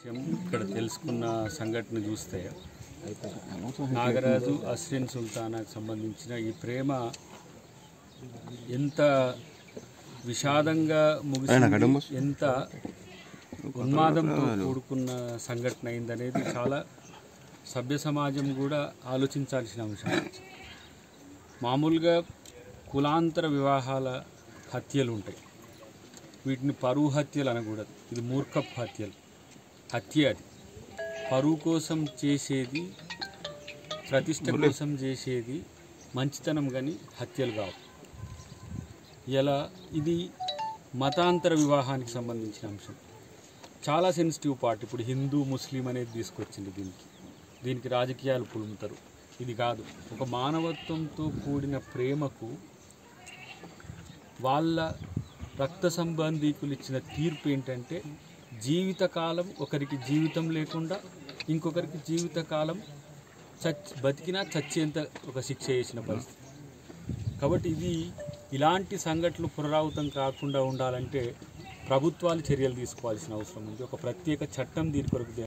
విషయం ఇక్కడ తెలుసుకున్న సంఘటన చూస్తే నాగరాజు అస్రిన్ సుల్తానాకు సంబంధించిన ఈ ప్రేమ ఎంత విషాదంగా ముగిసింది ఎంత ఉన్మాదంతో కూడుకున్న సంఘటన అయిందనేది చాలా సభ్య సమాజం కూడా ఆలోచించాల్సిన అంశం మామూలుగా కులాంతర వివాహాల హత్యలు ఉంటాయి వీటిని పరువు హత్యలు అనకూడదు ఇది మూర్ఖపు హత్యలు హత్య అది పరువు కోసం చేసేది ప్రతిష్ట కోసం చేసేది మంచితనం కానీ హత్యలు కావు ఇలా ఇది మతాంతర వివాహానికి సంబంధించిన అంశం చాలా సెన్సిటివ్ పార్ట్ ఇప్పుడు హిందూ ముస్లిం అనేది తీసుకొచ్చింది దీనికి దీనికి రాజకీయాలు పులుముతారు ఇది కాదు ఒక మానవత్వంతో కూడిన ప్రేమకు వాళ్ళ రక్త సంబంధీకులు ఇచ్చిన తీర్పు ఏంటంటే జీవితకాలం ఒకరికి జీవితం లేకుండా ఇంకొకరికి జీవితకాలం చచ్ బతికినా చచ్చేంత ఒక శిక్ష చేసిన పరిస్థితి కాబట్టి ఇది ఇలాంటి సంఘటనలు పునరావృతం కాకుండా ఉండాలంటే ప్రభుత్వాలు చర్యలు తీసుకోవాల్సిన అవసరం ఉంది ఒక ప్రత్యేక చట్టం దీని కొరకు